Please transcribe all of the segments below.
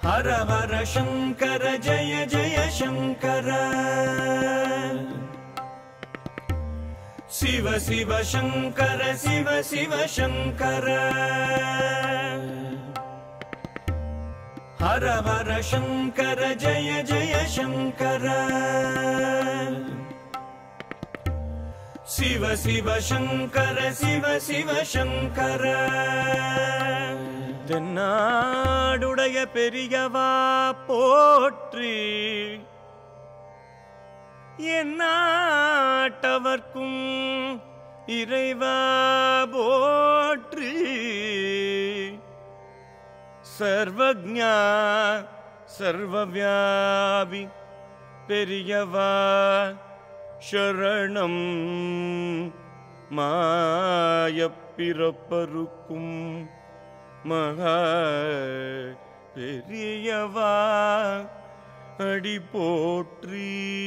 हर हर शङ्कर जय जय शङ्कर शिव शिव शङ्कर शिव शिव शङ्कर हर हर शङ्कर जय जय शङ्कर शिव शिव शङ्कर शिव शिव शङ्कर தென்னாடுடைய பெரியவா போற்றி எந்நாட்டவர்க்கும் இறைவா போற்றி சர்வஜா சர்வவியாபி பெரியவா சரணம் மாயப்பிறப்பருக்கும் மகா பெரியவா அடி போற்றி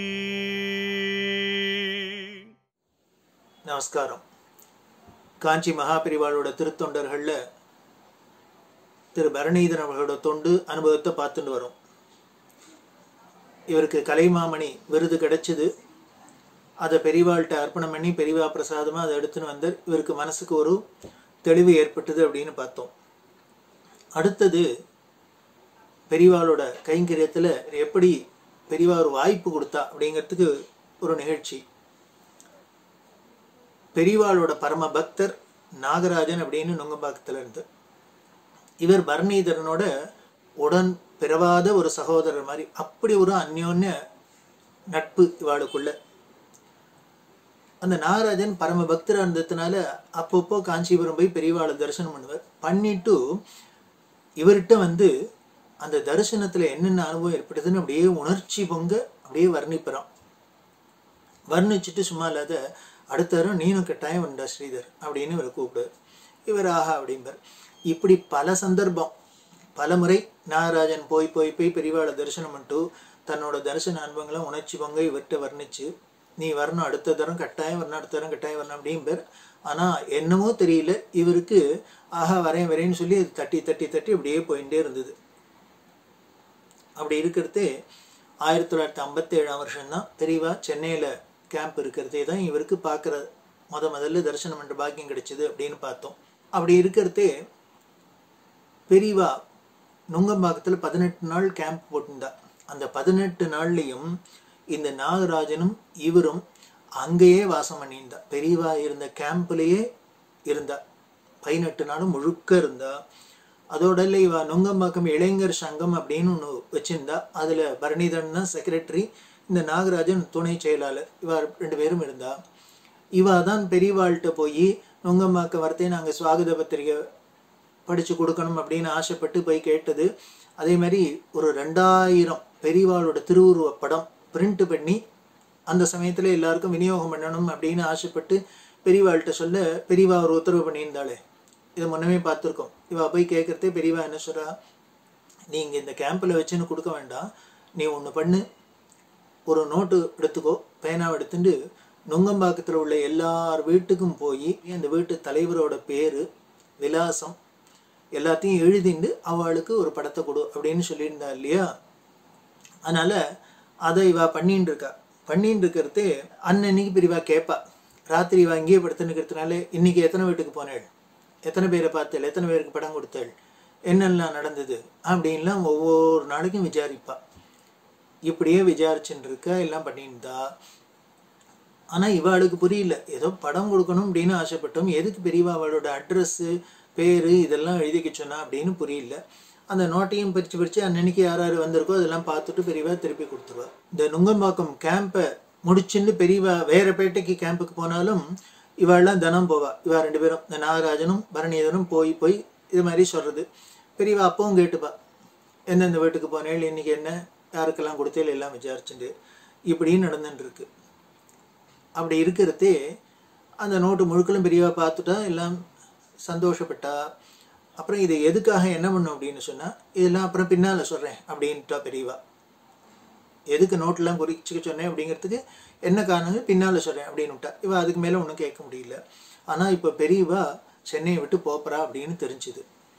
நமஸ்காரம் காஞ்சி மகாபிரிவாளோட திருத்தொண்டர்களில் திரு பரணிதரன் அவர்களோட தொண்டு அனுபவத்தை பார்த்துட்டு வரோம் இவருக்கு கலைமாமணி விருது கிடைச்சது அதை பெரியவாள்கிட்ட அர்ப்பணம் பண்ணி பெரியவா பிரசாதமாக அதை எடுத்துன்னு வந்தார் இவருக்கு மனசுக்கு ஒரு தெளிவு ஏற்பட்டது அப்படின்னு பார்த்தோம் அடுத்தது பெரியவாளோட கைங்கரியத்தில் எப்படி பெரியவா ஒரு வாய்ப்பு கொடுத்தா அப்படிங்கிறதுக்கு ஒரு நிகழ்ச்சி பெரியவாளோட பரம பக்தர் நாகராஜன் அப்படின்னு நுங்கம்பாக்கத்தில் இருந்து இவர் பரணிதரனோட உடன் பிறவாத ஒரு சகோதரர் மாதிரி அப்படி ஒரு அந்யோன்ய நட்பு இவாளுக்குள்ள அந்த நாகராஜன் பரம பக்தராக இருந்ததுனால அப்பப்போ காஞ்சிபுரம் போய் பெரியவாளை தரிசனம் பண்ணுவார் பண்ணிட்டு இவர்கிட்ட வந்து அந்த தரிசனத்தில் என்னென்ன அனுபவம் ஏற்பட்டதுன்னு அப்படியே உணர்ச்சி பொங்க அப்படியே வர்ணிப்புறான் வர்ணிச்சுட்டு சும்மா இல்லாத அடுத்த தரம் நீனும் கட்டாயம் வந்தா ஸ்ரீதர் அப்படின்னு இவரை கூப்பிடுவார் இவர் ஆஹா அப்படிம்பார் இப்படி பல சந்தர்ப்பம் பல முறை நாகராஜன் போய் போய் போய் பெரியவாளை தரிசனம் பண்ணிட்டு தன்னோட தரிசன அனுபவங்களை உணர்ச்சி பொங்க இவர்கிட்ட வர்ணிச்சு நீ வரணும் அடுத்த தரம் கட்டாயம் வரணும் அடுத்த தரம் கட்டாயம் வரணும் அப்படிம்பேர் ஆனால் என்னமோ தெரியல இவருக்கு ஆஹா வரேன் வரேன்னு சொல்லி அது தட்டி தட்டி தட்டி அப்படியே போயிட்டே இருந்தது அப்படி இருக்கிறதே ஆயிரத்தி தொள்ளாயிரத்தி ஐம்பத்தி ஏழாம் வருஷம்தான் பெரியவா சென்னையில் கேம்ப் இருக்கிறதே தான் இவருக்கு பார்க்குற முத முதல்ல தரிசனம் என்ற பாக்கியம் கிடைச்சது அப்படின்னு பார்த்தோம் அப்படி இருக்கிறதே பெரியவா நுங்கம்பாக்கத்தில் பதினெட்டு நாள் கேம்ப் போட்டிருந்தா அந்த பதினெட்டு நாள்லையும் இந்த நாகராஜனும் இவரும் அங்கேயே வாசம் பண்ணியிருந்தா பெரியவா இருந்த கேம்ப்லேயே இருந்தா பதினெட்டு நாளும் முழுக்க இருந்தா அதோட இல்லை இவ நுங்கம்பாக்கம் இளைஞர் சங்கம் அப்படின்னு ஒன்று வச்சிருந்தா அதில் பரணிதன் தான் செக்ரட்டரி இந்த நாகராஜன் துணை செயலாளர் இவ ரெண்டு பேரும் இருந்தா இவா தான் பெரியவாள்கிட்ட போய் நுங்கம்பாக்கம் வரத்தே நாங்கள் சுவாகத பத்திரிகை படித்து கொடுக்கணும் அப்படின்னு ஆசைப்பட்டு போய் கேட்டது அதே மாதிரி ஒரு ரெண்டாயிரம் பெரியவாளோட திருவுருவ படம் பிரிண்ட் பண்ணி அந்த சமயத்தில் எல்லாருக்கும் விநியோகம் பண்ணணும் அப்படின்னு ஆசைப்பட்டு பெரியவாள்கிட்ட சொல்ல பெரியவா ஒரு உத்தரவு பண்ணியிருந்தாளே இதை முன்னமே பார்த்துருக்கோம் இவா போய் கேட்குறதே பெரியவா என்ன சொல்கிறா நீங்கள் இந்த கேம்பில் வச்சுன்னு கொடுக்க வேண்டாம் நீ ஒன்று பண்ணு ஒரு நோட்டு எடுத்துக்கோ பேனாவை எடுத்துட்டு நுங்கம்பாக்கத்தில் உள்ள எல்லார் வீட்டுக்கும் போய் அந்த வீட்டு தலைவரோட பேர் விலாசம் எல்லாத்தையும் எழுதிண்டு அவளுக்கு ஒரு படத்தை கொடு அப்படின்னு சொல்லியிருந்தா இல்லையா அதனால் அதை இவா பண்ணின்னு இருக்கா பண்ணின்னு இருக்கிறது அன்னன்னைக்கு பிரிவா கேட்பா ராத்திரி இவா இங்கேயே படுத்துன்னுக்கிறதுனால இன்னைக்கு எத்தனை வீட்டுக்கு போனேள் எத்தனை பேரை பார்த்தேள் எத்தனை பேருக்கு படம் கொடுத்தேள் என்னெல்லாம் நடந்தது அப்படின்லாம் ஒவ்வொரு நாளைக்கும் விசாரிப்பா இப்படியே விசாரிச்சுட்டு இருக்க எல்லாம் பண்ணியிருந்தா ஆனால் இவாளுக்கு புரியல ஏதோ படம் கொடுக்கணும் அப்படின்னு ஆசைப்பட்டோம் எதுக்கு பெரியவா அவளோட அட்ரஸ்ஸு பேர் இதெல்லாம் எழுதிக்க சொன்னா அப்படின்னு புரியல அந்த நோட்டையும் பிரித்து பிரித்து அன்னன்னைக்கு யார் யார் வந்திருக்கோ அதெல்லாம் பார்த்துட்டு பெரியவா திருப்பி கொடுத்துருவா இந்த நுங்கம்பாக்கம் கேம்பை முடிச்சுன்னு பெரியவா வேற பேட்டைக்கு கேம்புக்கு போனாலும் இவாள்லாம் தினம் போவா இவா ரெண்டு பேரும் இந்த நாகராஜனும் பரணியதனும் போய் போய் இது மாதிரி சொல்கிறது பெரியவா அப்பவும் கேட்டுப்பா எந்தெந்த வீட்டுக்கு போனேள் இன்னைக்கு என்ன யாருக்கெல்லாம் கொடுத்தேள் எல்லாம் விசாரிச்சுட்டு இப்படின்னு நடந்துட்டு இருக்கு அப்படி இருக்கிறதே அந்த நோட்டு முழுக்களும் பெரியவா பார்த்துட்டா எல்லாம் சந்தோஷப்பட்டா அப்புறம் இதை எதுக்காக என்ன பண்ணும் அப்படின்னு சொன்னால் இதெல்லாம் அப்புறம் பின்னால் சொல்கிறேன் அப்படின்ட்டா பெரியவா எதுக்கு நோட்டெலாம் குறிச்சிக்க சொன்னேன் அப்படிங்கிறதுக்கு என்ன காரணங்க பின்னால் சொல்கிறேன் அப்படின்னு விட்டா இவ அதுக்கு மேலே ஒன்றும் கேட்க முடியல ஆனால் இப்போ பெரியவா சென்னையை விட்டு போப்பறா அப்படின்னு தெரிஞ்சுது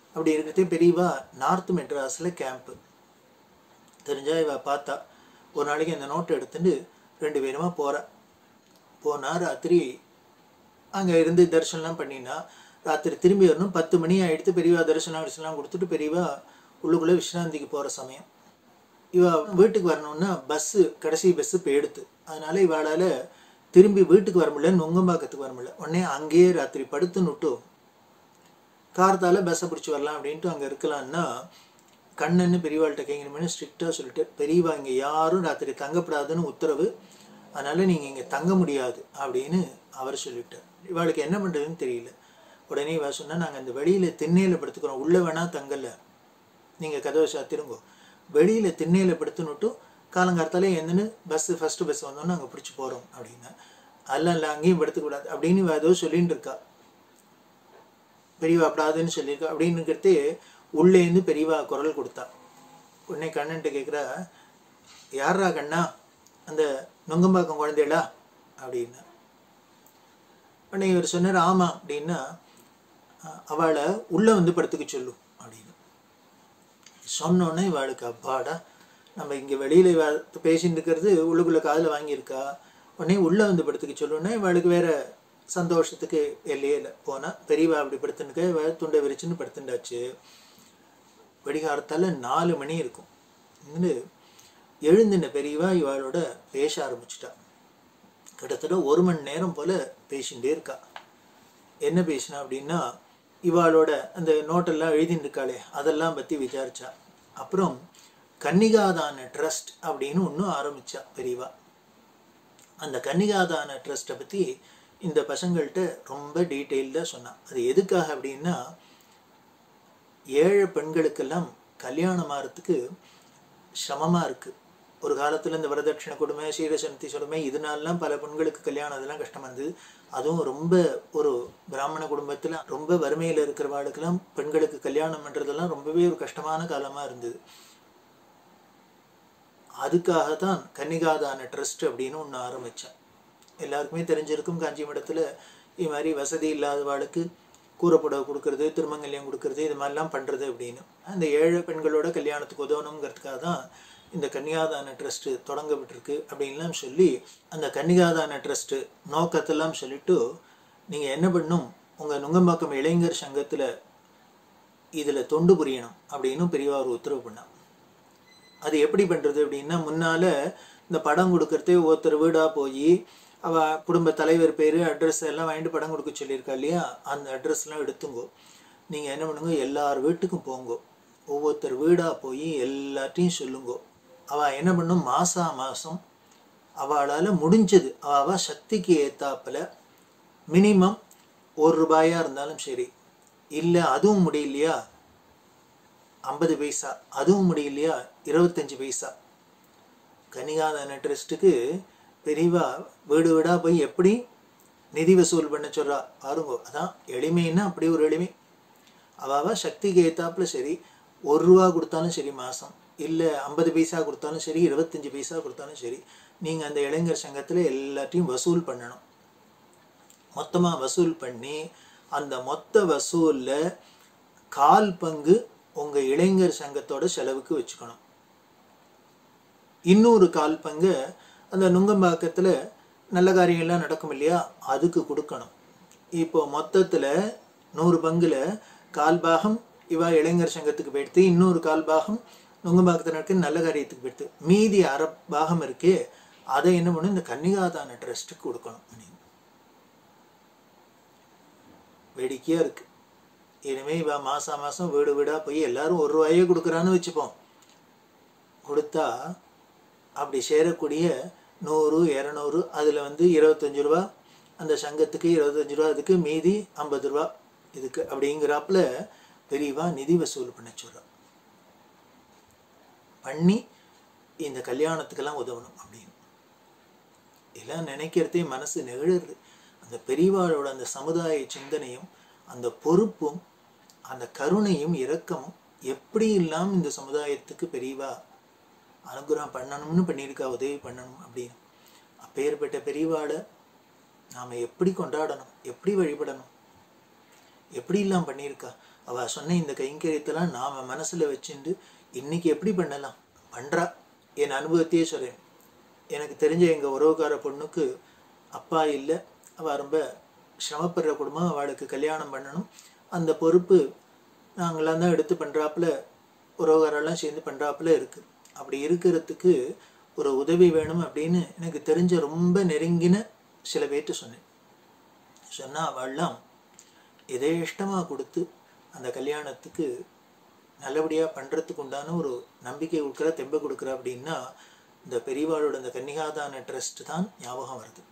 அப்படி இருக்கிறதே பெரியவா நார்த் மெட்ராஸில் கேம்ப்பு தெரிஞ்சா இவ பார்த்தா ஒரு நாளைக்கு அந்த நோட்டை எடுத்துட்டு ரெண்டு பேருமா போகிறா போனா ராத்திரி அங்கே இருந்து தரிசனம்லாம் பண்ணினா ராத்திரி திரும்பி வரணும் பத்து மணி ஆயிடுத்து பெரியவா தரிசனம் அரிசனம் கொடுத்துட்டு பெரியவா உள்ளுக்குள்ளே விஸ்ராந்திக்கு போகிற சமயம் இவ வீட்டுக்கு வரணும்னா பஸ்ஸு கடைசி பஸ்ஸு போயிடுத்து அதனால இவாளால் திரும்பி வீட்டுக்கு வர முடியல நுங்கம்பாக்கத்துக்கு வர முடியல உடனே அங்கேயே ராத்திரி படுத்துன்னுட்டு காரத்தால் பஸ்ஸை பிடிச்சி வரலாம் அப்படின்ட்டு அங்கே இருக்கலாம்னா கண்ணன்னு பெரியவாள்கிட்ட கேட்கணும்னு ஸ்ட்ரிக்டாக சொல்லிட்டு பெரியவா இங்கே யாரும் ராத்திரி தங்கப்படாதுன்னு உத்தரவு அதனால் நீங்கள் இங்கே தங்க முடியாது அப்படின்னு அவர் சொல்லிவிட்டார் இவாளுக்கு என்ன பண்ணுறதுன்னு தெரியல உடனே இவ சொன்னால் நாங்கள் இந்த வெளியில் திண்ணையில் படுத்துக்கிறோம் உள்ளே வேணா தங்கலை நீங்கள் கதவை சாத்திருங்கோ வெளியில் திண்ணையில் படுத்துனுட்டும் காலங்காலத்தாலே என்னன்னு பஸ்ஸு ஃபஸ்ட்டு பஸ் வந்தோன்னு அங்கே பிடிச்சி போகிறோம் அப்படின்னா அல்ல இல்லை அங்கேயும் படுத்துக்கூடாது அப்படின்னு இவ ஏதோ சொல்லின்னு இருக்கா பெரியவா அப்படாதுன்னு சொல்லியிருக்கா அப்படின்னுங்கிறதே உள்ளேருந்து பெரியவா குரல் கொடுத்தா உடனே கண்ணன்ட்டு கேட்குறா யாரா கண்ணா அந்த நுங்கம்பாக்கம் குழந்தைகளா அப்படின்னா உடனே இவர் சொன்னார் ஆமாம் அப்படின்னா அஹ், அவளை உள்ளே வந்து படுத்துக்க சொல்லு அப்படின்னு சொன்னோன்னே இவாளுக்கு அப்பாடா நம்ம இங்கே வெளியில் இவ பேசிட்டு இருக்கிறது உள்ளுக்குள்ளே காதில் வாங்கியிருக்கா உடனே உள்ளே வந்து படுத்துக்க சொல்லுன்னா இவாளுக்கு வேற சந்தோஷத்துக்கு எல்லையே இல்லை போனால் பெரியவா அப்படி படுத்துனுக்க இவ துண்டை விரிச்சுன்னு படுத்துண்டாச்சு வெடிகாரத்தால் நாலு மணி இருக்கும் இருந்து எழுந்தின பெரியவா இவாளோட பேச ஆரம்பிச்சிட்டா கிட்டத்தட்ட ஒரு மணி நேரம் போல் பேசிகிட்டே இருக்கா என்ன பேசினா அப்படின்னா இவாளோட அந்த நோட்டெல்லாம் எழுதிட்டு இருக்காளே அதெல்லாம் பற்றி விசாரிச்சா அப்புறம் கன்னிகாதான ட்ரஸ்ட் அப்படின்னு ஒன்றும் ஆரம்பிச்சா பெரியவா அந்த கன்னிகாதான ட்ரஸ்ட்டை பற்றி இந்த பசங்கள்கிட்ட ரொம்ப டீட்டெயில்டாக சொன்னான் அது எதுக்காக அப்படின்னா ஏழை பெண்களுக்கெல்லாம் கல்யாணம் ஆகிறதுக்கு சிரமமாக இருக்குது ஒரு காலத்தில் இந்த வரதட்சணை கொடுமை சீரசனத்தி கொடுமை இதனாலலாம் பல பெண்களுக்கு கல்யாணம் அதெல்லாம் கஷ்டமாக இருந்தது அதுவும் ரொம்ப ஒரு பிராமண குடும்பத்தில் ரொம்ப வறுமையில் இருக்கிறவாளுக்கெல்லாம் பெண்களுக்கு கல்யாணம் பண்ணுறதெல்லாம் ரொம்பவே ஒரு கஷ்டமான காலமாக இருந்தது அதுக்காக தான் கன்னிகாதான ட்ரஸ்ட் அப்படின்னு ஒன்று ஆரம்பித்தேன் எல்லாருக்குமே தெரிஞ்சிருக்கும் காஞ்சி மடத்தில் இது மாதிரி வசதி இல்லாதவாளுக்கு கூரைப்புடவை கொடுக்கறது திருமங்கல்யம் கொடுக்கறது இது மாதிரிலாம் பண்ணுறது அப்படின்னு அந்த ஏழை பெண்களோட கல்யாணத்துக்கு உதவணுங்கிறதுக்காக தான் இந்த கன்னிகாதான ட்ரஸ்ட்டு தொடங்கப்பட்டிருக்கு அப்படின்லாம் சொல்லி அந்த கன்னிகாதான ட்ரஸ்ட்டு நோக்கத்தெல்லாம் சொல்லிட்டு நீங்கள் என்ன பண்ணணும் உங்கள் நுங்கம்பாக்கம் இளைஞர் சங்கத்தில் இதில் தொண்டு புரியணும் அப்படின்னு பெரியவா ஒரு உத்தரவு பண்ணான் அது எப்படி பண்ணுறது அப்படின்னா முன்னால் இந்த படம் கொடுக்கறதே ஒருத்தர் வீடாக போய் அவ குடும்ப தலைவர் பேர் அட்ரஸ் எல்லாம் வாங்கிட்டு படம் கொடுக்க சொல்லியிருக்கா இல்லையா அந்த அட்ரஸ்லாம் எடுத்துங்கோ நீங்கள் என்ன பண்ணுங்க எல்லார் வீட்டுக்கும் போங்கோ ஒவ்வொருத்தர் வீடாக போய் எல்லாத்தையும் சொல்லுங்கோ அவள் என்ன பண்ணும் மாசா மாதம் அவளால் முடிஞ்சது அவ சக்திக்கு ஏத்தாப்புல மினிமம் ஒரு ரூபாயா இருந்தாலும் சரி இல்லை அதுவும் முடியலையா ஐம்பது பைசா அதுவும் முடியலையா இருபத்தஞ்சி பைசா கன்னிகாதான ட்ரஸ்ட்டுக்கு பெரியவா வீடு வீடாக போய் எப்படி நிதி வசூல் பண்ண சொல்கிறா பாருங்க அதான் எளிமைன்னா அப்படி ஒரு எளிமை அவாவா சக்திக்கு ஏத்தாப்புல சரி ஒரு ரூபா கொடுத்தாலும் சரி மாதம் இல்லை ஐம்பது பைசா கொடுத்தாலும் சரி இருபத்தஞ்சி பைசா கொடுத்தாலும் சரி நீங்கள் அந்த இளைஞர் சங்கத்தில் எல்லாத்தையும் வசூல் பண்ணணும் மொத்தமாக வசூல் பண்ணி அந்த மொத்த வசூலில் கால் பங்கு உங்கள் இளைஞர் சங்கத்தோட செலவுக்கு வச்சுக்கணும் இன்னொரு கால் பங்கு அந்த நுங்கம்பாக்கத்தில் நல்ல காரியங்கள்லாம் நடக்கும் இல்லையா அதுக்கு கொடுக்கணும் இப்போ மொத்தத்தில் நூறு பங்குல கால் பாகம் இவா இளைஞர் சங்கத்துக்கு போயிடுத்து இன்னொரு கால் பாகம் நுங்கம்பாக்கத்தில் நடக்க நல்ல காரியத்துக்கு போயிடுத்து மீதி அரை பாகம் இருக்கே அதை என்ன பண்ணும் இந்த கன்னிகாதான ட்ரஸ்ட்டுக்கு கொடுக்கணும் வேடிக்கையாக இருக்கு இனிமே இவ மாதம் மாதம் வீடு வீடாக போய் எல்லாரும் ஒரு ரூபாயே கொடுக்குறான்னு வச்சுப்போம் கொடுத்தா அப்படி சேரக்கூடிய நூறு இரநூறு அதில் வந்து இருபத்தஞ்சி ரூபா அந்த சங்கத்துக்கு இருபத்தஞ்சி ரூபா அதுக்கு மீதி ஐம்பது ரூபா இதுக்கு அப்படிங்கிறாப்புல பெரியவா நிதி வசூல் பண்ண சொல்கிறா பண்ணி இந்த கல்யாணத்துக்கெல்லாம் உதவணும் அப்படின்னு எல்லாம் நினைக்கிறதே மனசு நெகிழுது அந்த பெரியவாளோட அந்த சமுதாய சிந்தனையும் அந்த பொறுப்பும் அந்த கருணையும் இரக்கமும் எப்படி இல்லாமல் இந்த சமுதாயத்துக்கு பெரியவா அனுகிரகம் பண்ணணும்னு பண்ணியிருக்கா உதவி பண்ணணும் அப்படின்னு அப்பேற்பட்ட பெரியவாளை நாம் எப்படி கொண்டாடணும் எப்படி வழிபடணும் எப்படிலாம் பண்ணியிருக்கா அவ சொன்ன இந்த கைங்கரியத்தெல்லாம் நாம மனசுல வச்சுண்டு இன்னைக்கு எப்படி பண்ணலாம் பண்றா என் அனுபவத்தையே சொல்றேன் எனக்கு தெரிஞ்ச எங்க உறவுக்கார பொண்ணுக்கு அப்பா இல்லை அவ ரொம்ப சிரமப்படுற குடும்பம் அவளுக்கு கல்யாணம் பண்ணணும் அந்த பொறுப்பு நாங்களாம் தான் எடுத்து பண்றாப்புல உறவுகாரெல்லாம் சேர்ந்து பண்றாப்புல இருக்கு அப்படி இருக்கிறதுக்கு ஒரு உதவி வேணும் அப்படின்னு எனக்கு தெரிஞ்ச ரொம்ப நெருங்கின சில பேர்ட்டு சொன்னேன் சொன்னா அவள்லாம் எதேஷ்டமாக கொடுத்து அந்த கல்யாணத்துக்கு நல்லபடியாக பண்ணுறதுக்கு உண்டான ஒரு நம்பிக்கை கொடுக்குற தெம்பை கொடுக்குற அப்படின்னா இந்த பெரியவாளோட இந்த கன்னிகாதான ட்ரஸ்ட் தான் ஞாபகம் வருது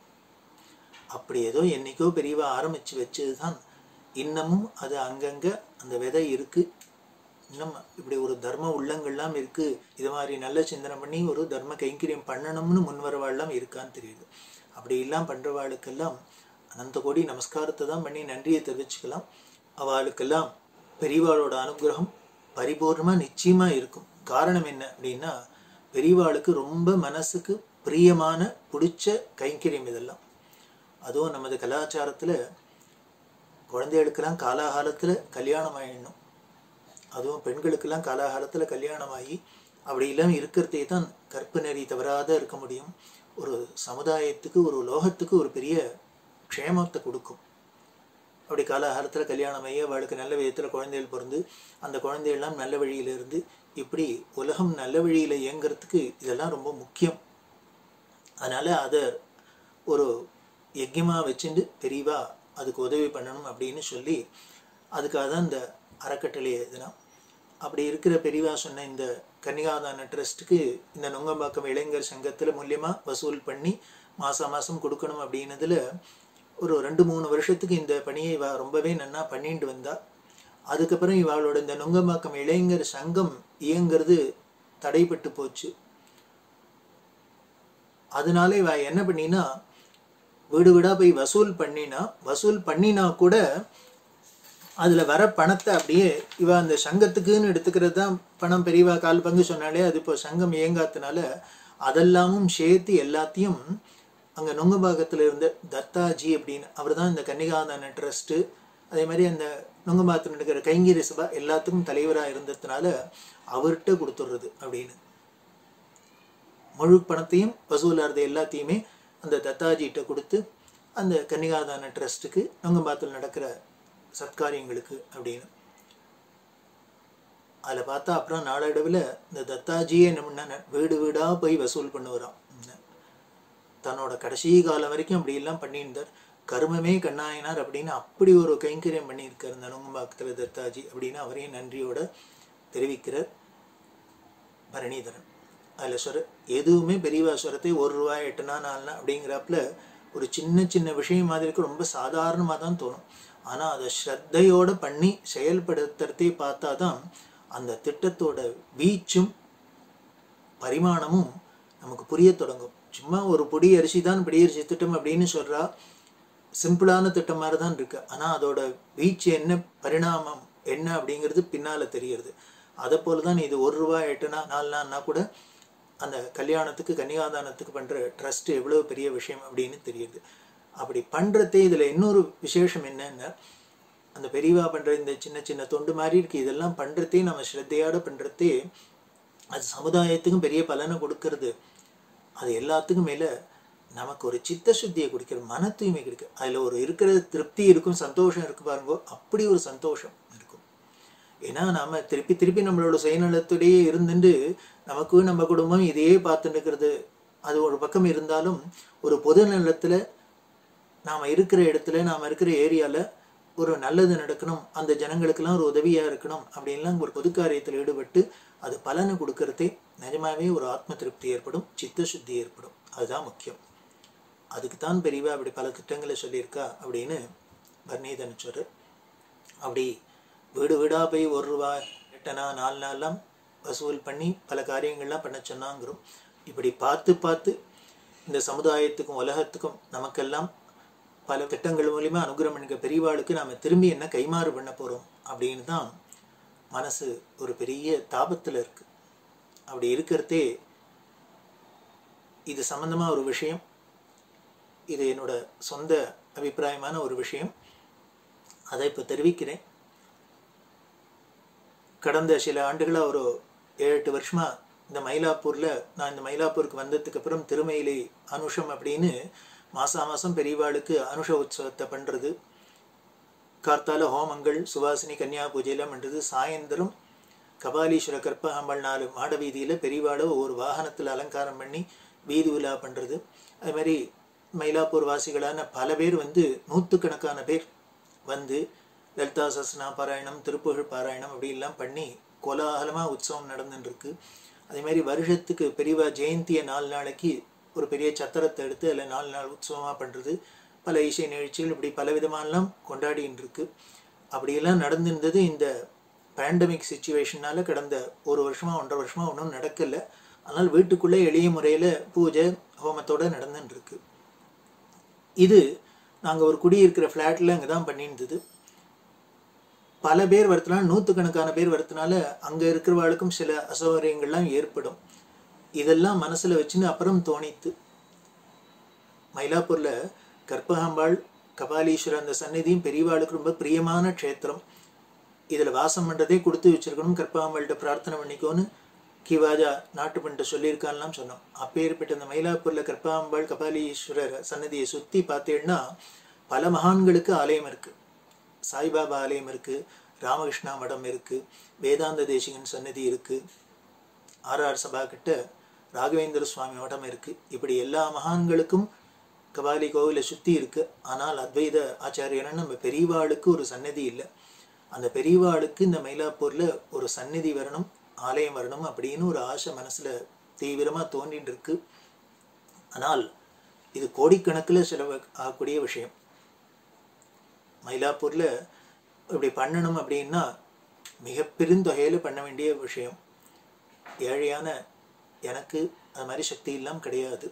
அப்படி ஏதோ என்னைக்கோ பெரியவா ஆரம்பிச்சு வச்சது தான் இன்னமும் அது அங்கங்கே அந்த விதை இருக்கு இன்னும் இப்படி ஒரு தர்ம உள்ளங்கள்லாம் இருக்கு இது மாதிரி நல்ல சிந்தனை பண்ணி ஒரு தர்ம கைங்கரியம் பண்ணணும்னு முன்வரவாள்லாம் இருக்கான்னு தெரியுது அப்படி எல்லாம் பண்றவாளுக்கெல்லாம் அனந்த கோடி நமஸ்காரத்தை தான் பண்ணி நன்றியை தெரிவிச்சுக்கலாம் அவளுக்கெல்லாம் பெரியவாளோட அனுகிரகம் பரிபூர்ணமா நிச்சயமா இருக்கும் காரணம் என்ன அப்படின்னா பெரியவாளுக்கு ரொம்ப மனசுக்கு பிரியமான பிடிச்ச கைங்கரியம் இதெல்லாம் அதுவும் நமது கலாச்சாரத்துல குழந்தைகளுக்கெல்லாம் காலாகாலத்துல கல்யாணம் ஆயிடணும் அதுவும் பெண்களுக்கெல்லாம் காலாகாலத்துல கல்யாணம் ஆகி அப்படி எல்லாம் இருக்கிறதே தான் கற்பு நெறி தவறாத இருக்க முடியும் ஒரு சமுதாயத்துக்கு ஒரு லோகத்துக்கு ஒரு பெரிய க்ஷேமத்தை கொடுக்கும் அப்படி காலாகாலத்துல கல்யாணம் ஆகி அவளுக்கு நல்ல விதத்துல குழந்தைகள் பிறந்து அந்த குழந்தைகள்லாம் நல்ல வழியில இருந்து இப்படி உலகம் நல்ல வழியில இயங்குறதுக்கு இதெல்லாம் ரொம்ப முக்கியம் அதனால அதை ஒரு யஜ்யமா வச்சுட்டு பெரியவா அதுக்கு உதவி பண்ணணும் அப்படின்னு சொல்லி அதுக்காக தான் இந்த அறக்கட்டளை எழுதினான் அப்படி இருக்கிற பெரியவா சொன்ன இந்த கன்னிகாதான ட்ரஸ்ட்டுக்கு இந்த நுங்கம்பாக்கம் இளைஞர் சங்கத்தில் மூலியமாக வசூல் பண்ணி மாதம் மாதம் கொடுக்கணும் அப்படின்னதுல ஒரு ரெண்டு மூணு வருஷத்துக்கு இந்த பணியை இவ ரொம்பவே நன்னா பண்ணிட்டு வந்தா அதுக்கப்புறம் இவளோட இந்த நுங்கம்பாக்கம் இளைஞர் சங்கம் இயங்கிறது தடைப்பட்டு போச்சு அதனால இவ என்ன பண்ணினா வீடு வீடா போய் வசூல் பண்ணினா வசூல் பண்ணினா கூட அதுல வர பணத்தை அப்படியே இவ அந்த சங்கத்துக்குன்னு எடுத்துக்கிறது தான் பணம் பெரியவா கால் பங்கு சொன்னாலே அது இப்போ சங்கம் இயங்காதனால அதெல்லாமும் சேர்த்து எல்லாத்தையும் அங்க நுங்கம்பாக்கத்துல இருந்த தத்தாஜி அப்படின்னு அவர் தான் இந்த கன்னிகாதான ட்ரஸ்ட் அதே மாதிரி அந்த நுங்கம்பாக்கத்தில் நடக்கிற கைங்கரி சபா எல்லாத்துக்கும் தலைவரா இருந்ததுனால அவர்கிட்ட கொடுத்துடுறது அப்படின்னு முழு பணத்தையும் வசூலாகிறது எல்லாத்தையுமே அந்த தத்தாஜிகிட்ட கொடுத்து அந்த கன்னிகாதான ட்ரஸ்ட்டுக்கு நுங்கம்பாத்தில் நடக்கிற சத்காரியங்களுக்கு அப்படின்னு அதில் பார்த்தா அப்புறம் நாளடைவில் இந்த தத்தாஜியே என்ன பண்ண வீடு வீடாக போய் வசூல் பண்ணுவாராம் தன்னோட கடைசி காலம் வரைக்கும் அப்படி எல்லாம் பண்ணியிருந்தார் கருமமே கண்ணாயினார் அப்படின்னு அப்படி ஒரு கைங்கரியம் பண்ணியிருக்கார் இந்த நுங்கம்பாக்கத்தில் தத்தாஜி அப்படின்னு அவரையும் நன்றியோட தெரிவிக்கிறார் பரணிதரன் அதில் சொல்ற எதுவுமே பெரியவா ஸ்வரத்தை ஒரு ரூபாய் எட்டுனா நாலுனா அப்படிங்கிறப்பல ஒரு சின்ன சின்ன விஷயம் மாதிரி இருக்கு ரொம்ப சாதாரணமாக தான் தோணும் ஆனால் அதை ஸ்ரத்தையோட பண்ணி செயல்படுத்துறதே பார்த்தா தான் அந்த திட்டத்தோட வீச்சும் பரிமாணமும் நமக்கு புரிய தொடங்கும் சும்மா ஒரு பொடி அரிசி தான் பொடி அரிசி திட்டம் அப்படின்னு சொல்றா சிம்பிளான திட்டம் மாதிரி தான் இருக்கு ஆனால் அதோட வீச்சு என்ன பரிணாமம் என்ன அப்படிங்கிறது பின்னால தெரியுது அதை போல தான் இது ஒரு ரூபாய் எட்டுனா நாலுனா கூட அந்த கல்யாணத்துக்கு கன்னிகாதானத்துக்கு பண்ற ட்ரஸ்ட் எவ்வளவு பெரிய விஷயம் அப்படின்னு தெரியுது அப்படி பண்றதே இதுல இன்னொரு விசேஷம் என்னன்னா அந்த பெரியவா பண்ற இந்த சின்ன சின்ன தொண்டு மாதிரி இருக்கு இதெல்லாம் பண்றதே நம்ம ஸ்ரத்தையோட பண்றதே அது சமுதாயத்துக்கும் பெரிய பலனை கொடுக்கறது அது எல்லாத்துக்கும் மேல நமக்கு ஒரு சித்த சுத்தியை கொடுக்கிற மன தூய்மை கொடுக்க அதுல ஒரு இருக்கிற திருப்தி இருக்கும் சந்தோஷம் இருக்கு பாருங்க அப்படி ஒரு சந்தோஷம் இருக்கும் ஏன்னா நாம திருப்பி திருப்பி நம்மளோட சுயநலத்துடையே இருந்துட்டு நமக்கு நம்ம குடும்பம் இதையே பார்த்துட்டு இருக்கிறது அது ஒரு பக்கம் இருந்தாலும் ஒரு பொது நலத்துல நாம இருக்கிற இடத்துல நாம இருக்கிற ஏரியால ஒரு நல்லது நடக்கணும் அந்த ஜனங்களுக்கெல்லாம் ஒரு உதவியா இருக்கணும் அப்படின்லாம் ஒரு பொது காரியத்தில் ஈடுபட்டு அது பலனை கொடுக்கறதே நிஜமாவே ஒரு ஆத்ம திருப்தி ஏற்படும் சித்த சுத்தி ஏற்படும் அதுதான் முக்கியம் அதுக்கு தான் பெரியவா அப்படி பல திட்டங்களை சொல்லியிருக்கா அப்படின்னு பர்ணீதன் சொல்ற அப்படி வீடு வீடா போய் ஒரு ரூபாய் எட்டனா நாலு நாள்லாம் வசூல் பண்ணி பல காரியங்கள்லாம் பண்ண சொன்னாங்கிறோம் இப்படி பார்த்து பார்த்து இந்த சமுதாயத்துக்கும் உலகத்துக்கும் நமக்கெல்லாம் பல திட்டங்கள் மூலியமா அனுகிரகம் பண்ணிக்க பெரியவாளுக்கு நாம திரும்பி என்ன கைமாறு பண்ண போறோம் அப்படின்னு தான் மனசு ஒரு பெரிய தாபத்துல இருக்கு அப்படி இருக்கிறதே இது சம்பந்தமா ஒரு விஷயம் இது என்னோட சொந்த அபிப்பிராயமான ஒரு விஷயம் அதை இப்போ தெரிவிக்கிறேன் கடந்த சில ஆண்டுகளாக ஒரு ஏழு எட்டு வருஷமா இந்த மயிலாப்பூரில் நான் இந்த மயிலாப்பூருக்கு வந்ததுக்கு அப்புறம் திருமயிலை அனுஷம் அப்படின்னு மாசா மாசம் பெரியவாளுக்கு அனுஷ உற்சவத்தை பண்ணுறது கார்த்தால ஹோமங்கள் சுவாசினி கன்னியா பூஜையெல்லாம் பண்ணுறது சாயந்தரம் கபாலீஸ்வர கற்பகாம்பாள் நாலு மாட வீதியில் பெரியவாளை ஒரு வாகனத்தில் அலங்காரம் பண்ணி வீதி உலா பண்ணுறது அது மாதிரி மயிலாப்பூர் வாசிகளான பல பேர் வந்து நூற்றுக்கணக்கான பேர் வந்து லலிதா சஸ்னா பாராயணம் திருப்புகழ் பாராயணம் அப்படிலாம் பண்ணி கோலாகலமாக உற்சவம் நடந்துட்டு இருக்கு அதே மாதிரி வருஷத்துக்கு பெரியவா ஜெயந்தியை நாலு நாளைக்கு ஒரு பெரிய சத்திரத்தை எடுத்து அதில் நாலு நாள் உற்சவமாக பண்ணுறது பல இசை நிகழ்ச்சிகள் இப்படி பல விதமானலாம் கொண்டாடின்னு இருக்கு அப்படியெல்லாம் நடந்திருந்தது இந்த பேண்டமிக் சுச்சுவேஷனால கடந்த ஒரு வருஷமா ஒன்றரை வருஷமா ஒன்றும் நடக்கலை ஆனால் வீட்டுக்குள்ளே எளிய முறையில் பூஜை ஹோமத்தோட நடந்துட்டு இருக்கு இது நாங்கள் ஒரு குடியிருக்கிற ஃப்ளாட்டில் அங்கே தான் பண்ணியிருந்தது பல பேர் வரத்துனால நூற்றுக்கணக்கான பேர் வரத்துனால அங்கே இருக்கிறவாளுக்கும் சில அசௌகரியங்கள்லாம் ஏற்படும் இதெல்லாம் மனசில் வச்சுன்னு அப்புறம் தோணித்து மயிலாப்பூரில் கற்பகாம்பாள் கபாலீஸ்வரர் அந்த சந்நிதியும் பெரியவாளுக்கு ரொம்ப பிரியமான க்ஷேத்திரம் இதில் வாசம் பண்ணுறதே கொடுத்து வச்சிருக்கணும் கற்பகாம்பாள்கிட்ட பிரார்த்தனை பண்ணிக்கோன்னு கிவாஜா நாட்டு பண்ணிட்டு சொல்லியிருக்கான்லாம் சொன்னோம் அப்பேற்பட்ட இந்த மயிலாப்பூரில் கற்பகாம்பாள் கபாலீஸ்வரர் சன்னதியை சுற்றி பார்த்தீங்கன்னா பல மகான்களுக்கு ஆலயம் இருக்குது சாய்பாபா ஆலயம் இருக்குது ராமகிருஷ்ணா மடம் இருக்குது வேதாந்த தேசிகன் சன்னதி இருக்குது ஆர்ஆர் சபா கிட்ட ராகவேந்திர சுவாமி மடம் இருக்குது இப்படி எல்லா மகான்களுக்கும் கபாலி கோவிலை சுற்றி இருக்கு ஆனால் அத்வைத ஆச்சாரியன்னு நம்ம பெரியவாளுக்கு ஒரு சன்னதி இல்லை அந்த பெரியவாளுக்கு இந்த மயிலாப்பூரில் ஒரு சந்நிதி வரணும் ஆலயம் வரணும் அப்படின்னு ஒரு ஆசை மனசில் தீவிரமாக தோன்றிட்டு இருக்கு ஆனால் இது கோடிக்கணக்கில் செலவு ஆகக்கூடிய விஷயம் மயிலாப்பூரில் இப்படி பண்ணணும் அப்படின்னா மிக பெருந்தொகையில் பண்ண வேண்டிய விஷயம் ஏழையான எனக்கு அது மாதிரி சக்தி எல்லாம் கிடையாது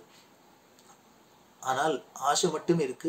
ஆனால் ஆசை மட்டும் இருக்கு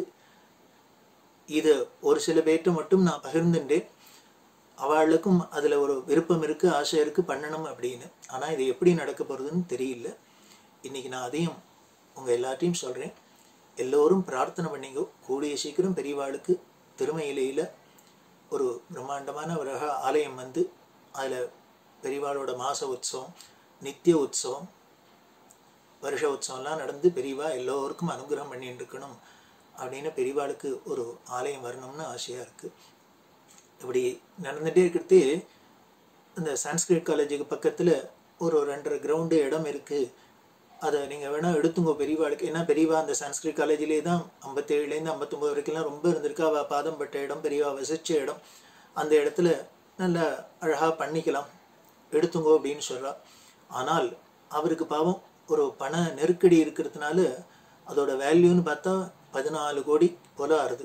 இது ஒரு சில பேர்கிட்ட மட்டும் நான் பகிர்ந்துட்டேன் அவளுக்கும் அதில் ஒரு விருப்பம் இருக்குது ஆசை இருக்குது பண்ணணும் அப்படின்னு ஆனால் இது எப்படி நடக்க போகிறதுன்னு தெரியல இன்றைக்கி நான் அதையும் உங்கள் எல்லாத்தையும் சொல்கிறேன் எல்லோரும் பிரார்த்தனை பண்ணிங்கோ கூடிய சீக்கிரம் பெரியவாளுக்கு திருமயிலையில் ஒரு பிரம்மாண்டமான ஒரு ஆலயம் வந்து அதில் பெரியவாளோட மாச உற்சவம் நித்திய உற்சவம் வருஷ உற்சவம்லாம் நடந்து பெரியவா எல்லோருக்கும் அனுகிரகம் பண்ணிட்டு இருக்கணும் அப்படின்னு பெரியவாளுக்கு ஒரு ஆலயம் வரணும்னு ஆசையாக இருக்குது இப்படி நடந்துகிட்டே இருக்கிறது இந்த சான்ஸ்கிரிட் காலேஜுக்கு பக்கத்தில் ஒரு ரெண்டரை கிரவுண்டு இடம் இருக்குது அதை நீங்கள் வேணால் எடுத்துங்க பெரியவாளுக்கு ஏன்னா பெரியவா அந்த சான்ஸ்கிரிட் காலேஜிலே தான் ஐம்பத்தேழுலேருந்து ஐம்பத்தொம்பது வரைக்கும்லாம் ரொம்ப இருந்திருக்கா அவள் பாதம் பட்ட இடம் பெரியவா வசிச்ச இடம் அந்த இடத்துல நல்லா அழகாக பண்ணிக்கலாம் எடுத்துங்கோ அப்படின்னு சொல்கிறா ஆனால் அவருக்கு பாவம் ஒரு பண நெருக்கடி இருக்கிறதுனால அதோட வேல்யூன்னு பார்த்தா பதினாலு கோடி போல ஆறுது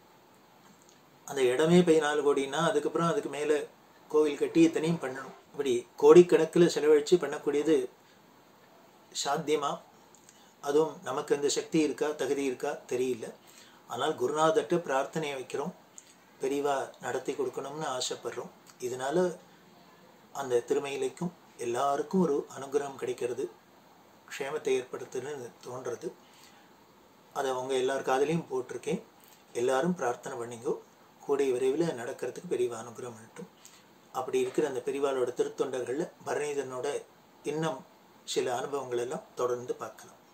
அந்த இடமே பதினாலு கோடின்னா அதுக்கப்புறம் அதுக்கு மேலே கோவில் கட்டி இத்தனையும் பண்ணணும் இப்படி கோடிக்கணக்கில் செலவழித்து பண்ணக்கூடியது சாத்தியமா அதுவும் நமக்கு அந்த சக்தி இருக்கா தகுதி இருக்கா தெரியல ஆனால் குருநாதர்கிட்ட பிரார்த்தனையை வைக்கிறோம் பெரிவா நடத்தி கொடுக்கணும்னு ஆசைப்படுறோம் இதனால அந்த திருமயிலைக்கும் எல்லாருக்கும் ஒரு அனுகிரகம் கிடைக்கிறது க்ஷேமத்தை ஏற்படுத்துன்னு தோன்றது அதை அவங்க எல்லார் காதலையும் போட்டிருக்கேன் எல்லாரும் பிரார்த்தனை பண்ணிங்கோ கூடிய விரைவில் நடக்கிறதுக்கு பெரியவா அனுகிரகம் பண்ணட்டும் அப்படி இருக்கிற அந்த பெரியவாளோட திருத்தொண்டர்களில் பரணிதனோட இன்னும் சில அனுபவங்கள் எல்லாம் தொடர்ந்து பார்க்கலாம்